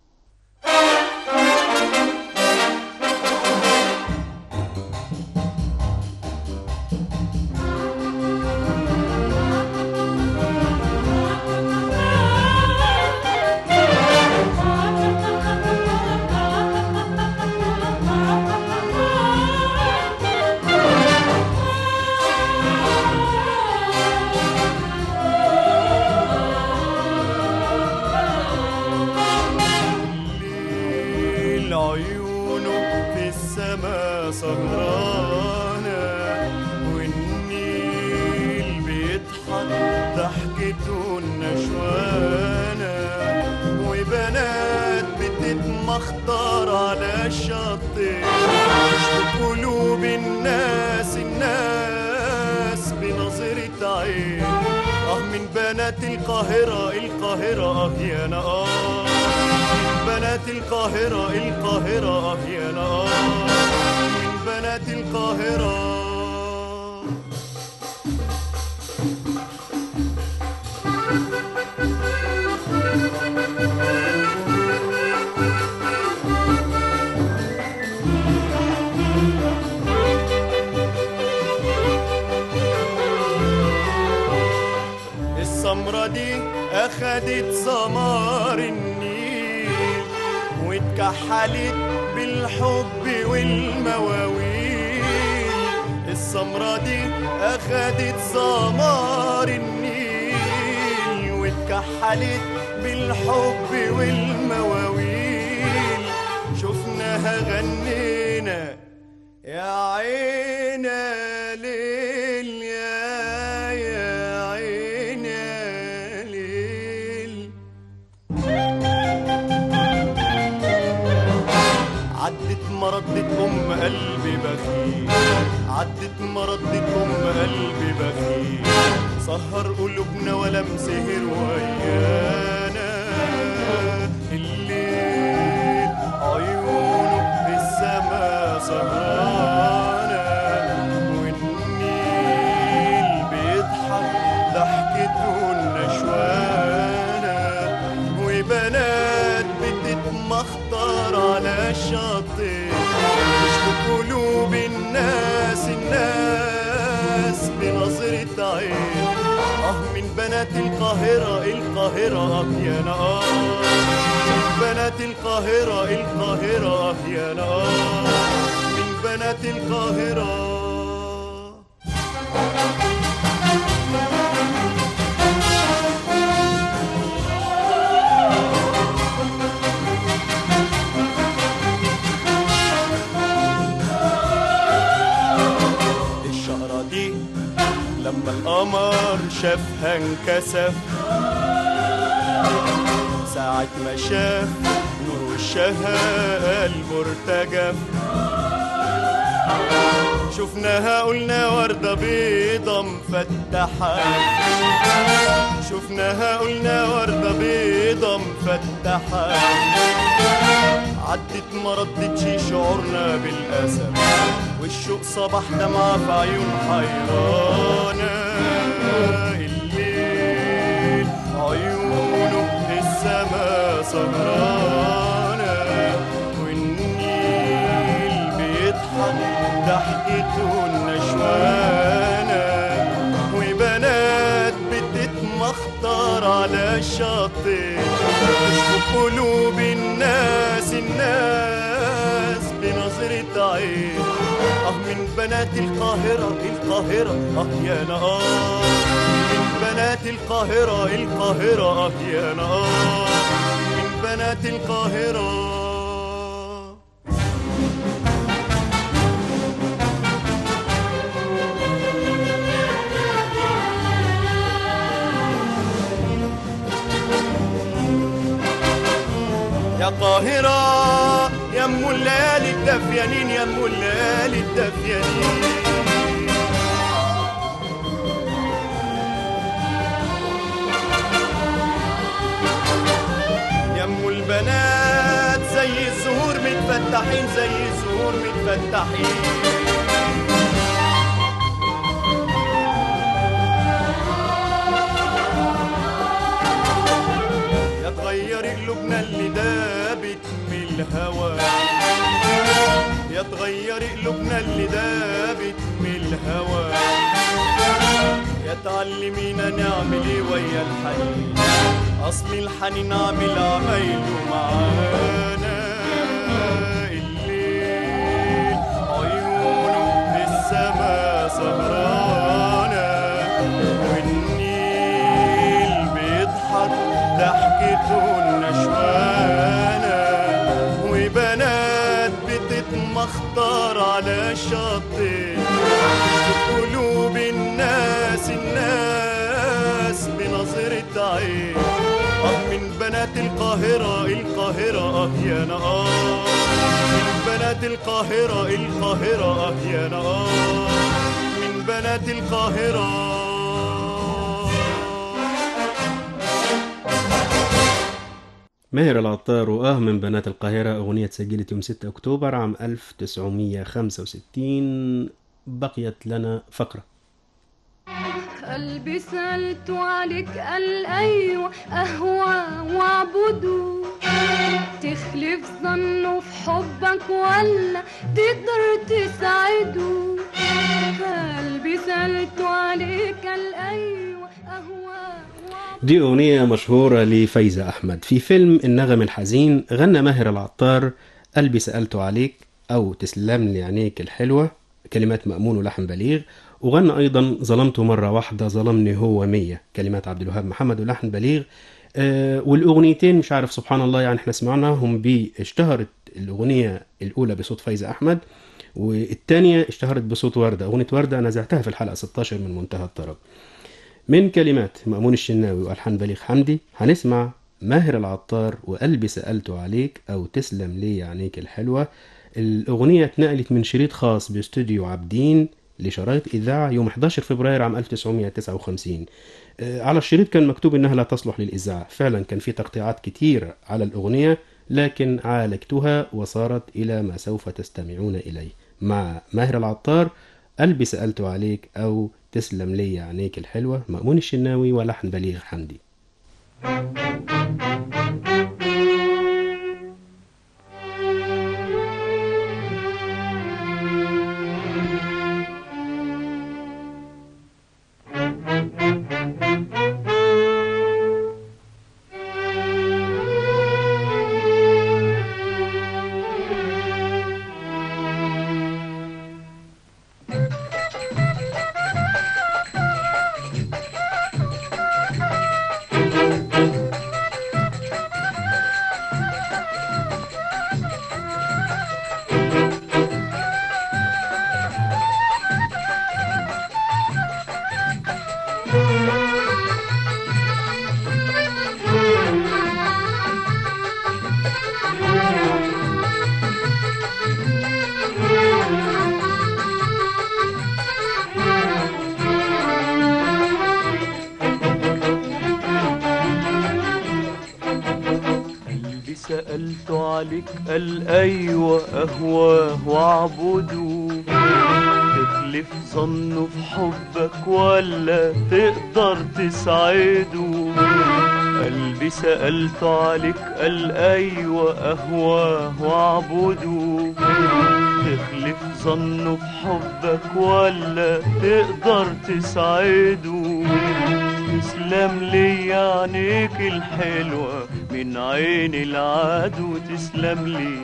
الليل عيونه في السما سهرانة والنيل بيضحك ضحكته النشوانة وبنات بتتمخطر على الشط مش بقلوب الناس الناس بنظرة عين اه من بنات القاهرة القاهرة اه يا أنا اه من بنات القاهرة القاهرة اه يا أنا اه من بنات القاهرة السمرة دي أخدت سمار النيل واتكحلت بالحب والمواويل السمرة دي أخدت سمار النيل واتكحلت بالحب والمواويل شفناها غنينا يا عينا ليل يا يا عينا ليل عدت مردت ام قلبي بخيل عدت مردت ام قلبي بخيل سهر قلوبنا ولا مسهر ويانا الليل عيونه في السما سهرانة والنيل بيضحك ضحكته النشوانة وبنات بتتمخطر على الشاطئ مش بقلوب الناس الناس بنظرة عين اه من بنات القاهرة القاهرة اه يا أنا اه من بنات القاهرة القاهرة اه يا أنا اه من بنات القاهرة الشقرة دي لما القمر شافها انكسف ساعة ما شاف نور وشها المرتجف شفناها قلنا وردة بيضة مفتحة شفناها قلنا وردة بيضة مفتحة عدت ما ردتش شعورنا بالأسف والشوق صباح دمعة في عيون حيرانة الليل عيونه السما سهرانة والنيل بيضحك ضحكته النشوانة وبنات بتتمخطر على الشاطئ تشوف قلوب الناس الناس بنظرة عين اه من بنات القاهرة القاهرة اه يا نهار من بنات القاهرة القاهرة اه يا نهار من بنات القاهرة يا قاهرة يا ام الليالي الدفيانين يا ام الليالي الدفيانين يا ام البنات زي الزهور متفتحين زي الزهور متفتحين يا تغير قلوبنا اللي دابت من الهوى يا تغير قلوبنا اللي دابت من الهوى يا تعلمينا نعمل ايه ويا الحنين اصل الحنين عامل عمايله معانا الليل عيونه في السما سهرانه والنيل بيضحك ضحكته النشوانه وبنات بتتمخطر على الشاطئ قلوب الناس الناس بنظرة عين اه من بنات القاهرة القاهرة اه يا نهار من بنات القاهرة القاهرة اه يا نهار من بنات القاهرة ماهر العطار وآه من بنات القاهرة أغنية سجلت يوم 6 أكتوبر عام 1965 بقيت لنا فقرة قلبي سألت عليك قال أيوة أهوى واعبده تخلف ظنه في حبك ولا تقدر تساعده قلبي سألت عليك قال أيوة أهوى دي أغنية مشهورة لفايزة أحمد في فيلم النغم الحزين غنى ماهر العطار قلبي سألته عليك أو تسلم لي عينيك الحلوة كلمات مأمون ولحن بليغ وغنى أيضا ظلمته مرة واحدة ظلمني هو مية كلمات عبد الوهاب محمد ولحن بليغ آه والأغنيتين مش عارف سبحان الله يعني احنا سمعناهم بي اشتهرت الأغنية الأولى بصوت فايزة أحمد والثانية اشتهرت بصوت وردة أغنية وردة أنا زعتها في الحلقة 16 من منتهى الطرب من كلمات مأمون الشناوي وألحان بليغ حمدي هنسمع ماهر العطار وقلبي سألته عليك أو تسلم لي عينيك الحلوة الأغنية اتنقلت من شريط خاص باستوديو عابدين لشرايط إذاعة يوم 11 فبراير عام 1959 آه، على الشريط كان مكتوب إنها لا تصلح للإذاعة فعلا كان في تقطيعات كتير على الأغنية لكن عالجتها وصارت إلى ما سوف تستمعون إليه مع ماهر العطار قلبي سألته عليك أو تسلم لي عينيك الحلوة مأمون الشناوي ولحن بليغ حمدي سألت عليك قال أيوة أهواه وأعبده تخلف ظنه في حبك ولا تقدر تسعده قلبي سألت عليك قال أيوة أهواه وأعبده تخلف ظنه في حبك ولا تقدر تسعده تسلم لي عينيك الحلوة من عين العدو تسلم لي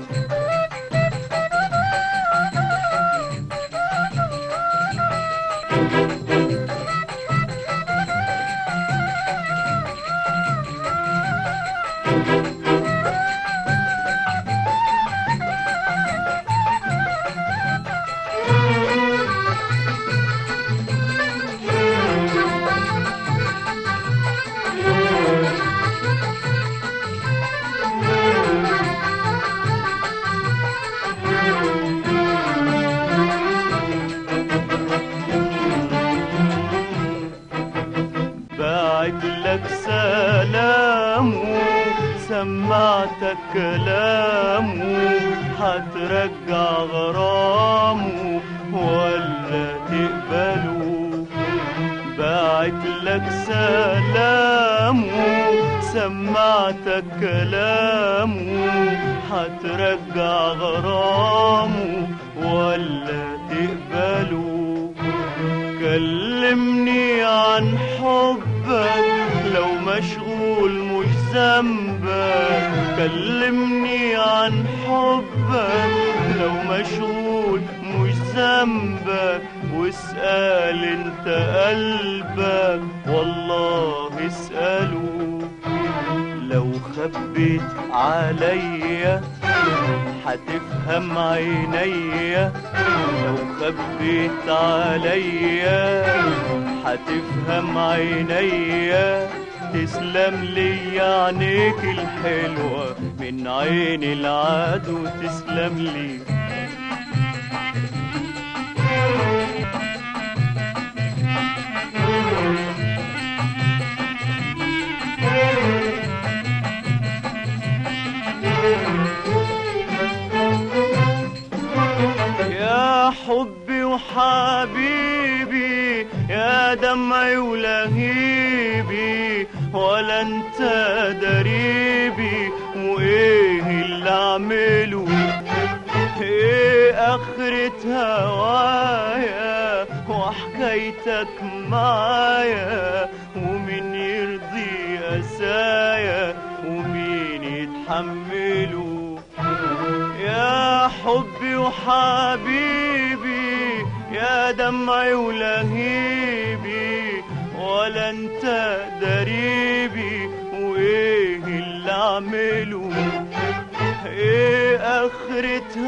باعت لك سلامه سمعتك كلامه هترجع غرامه ولا تقبله باعت لك سلامه سمعتك كلامه هترجع غرامه ولا تقبله كلمني عن حبك لو مشغول مش ذنبك كلمني عن حبك لو مشغول مش ذنبك واسأل انت قلبك والله اسأله لو خبيت عليا هتفهم عينيا لو خبيت عليا هتفهم عينيا تسلم لي عينيك الحلوة من عين العدو تسلم لي يا حبي وحبيبي يا دمعي ولهيبي ولا انت دريبي وايه اللي اعمله ايه اخرة هوايا وحكايتك معايا ومين يرضي اسايا ومين يتحمله يا حبي وحبيبي يا دمعي ولهيبي ولا انت دريبي وايه اللي اعمله ايه اخرة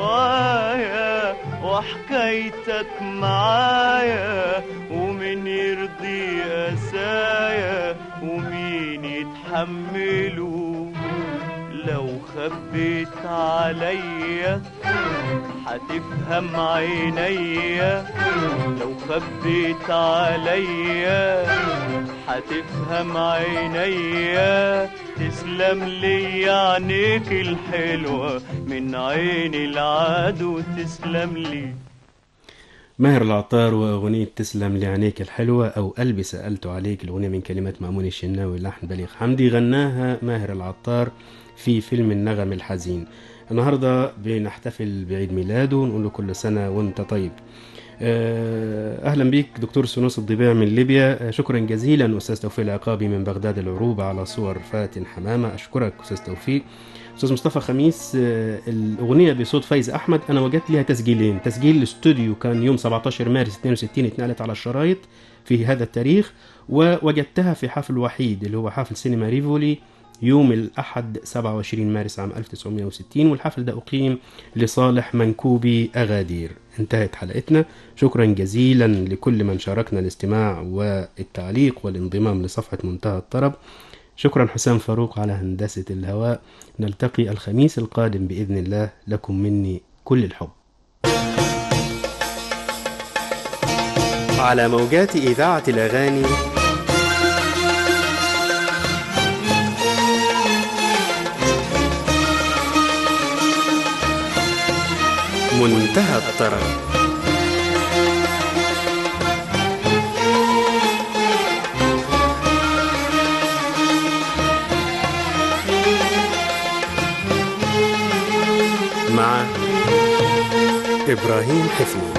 هوايا وحكايتك معايا ومين يرضي اسايا ومين يتحمله لو خبيت عليا هتفهم عينيا لو خبيت عليا هتفهم عينيا تسلم لي عينيك الحلوة من عين العدو تسلم لي ماهر العطار وأغنية تسلم لعينيك الحلوة أو قلبي سألت عليك الأغنية من كلمات مأمون الشناوي لحن بليغ حمدي غناها ماهر العطار في فيلم النغم الحزين النهاردة بنحتفل بعيد ميلاده ونقول له كل سنة وانت طيب آه، أهلا بيك دكتور سنوس الضبيع من ليبيا آه، شكرا جزيلا أستاذ توفيق العقابي من بغداد العروبة على صور فاتن حمامة أشكرك أستاذ توفيق أستاذ مصطفى خميس آه، الأغنية بصوت فايز أحمد أنا وجدت لها تسجيلين تسجيل الاستوديو كان يوم 17 مارس 62 اتنقلت على الشرايط في هذا التاريخ ووجدتها في حفل وحيد اللي هو حفل سينما ريفولي يوم الأحد 27 مارس عام 1960 والحفل ده أقيم لصالح منكوبي أغادير انتهت حلقتنا شكرا جزيلا لكل من شاركنا الاستماع والتعليق والانضمام لصفحة منتهى الطرب شكرا حسام فاروق على هندسة الهواء نلتقي الخميس القادم بإذن الله لكم مني كل الحب على موجات إذاعة الأغاني منتهى الطرب مع إبراهيم حفني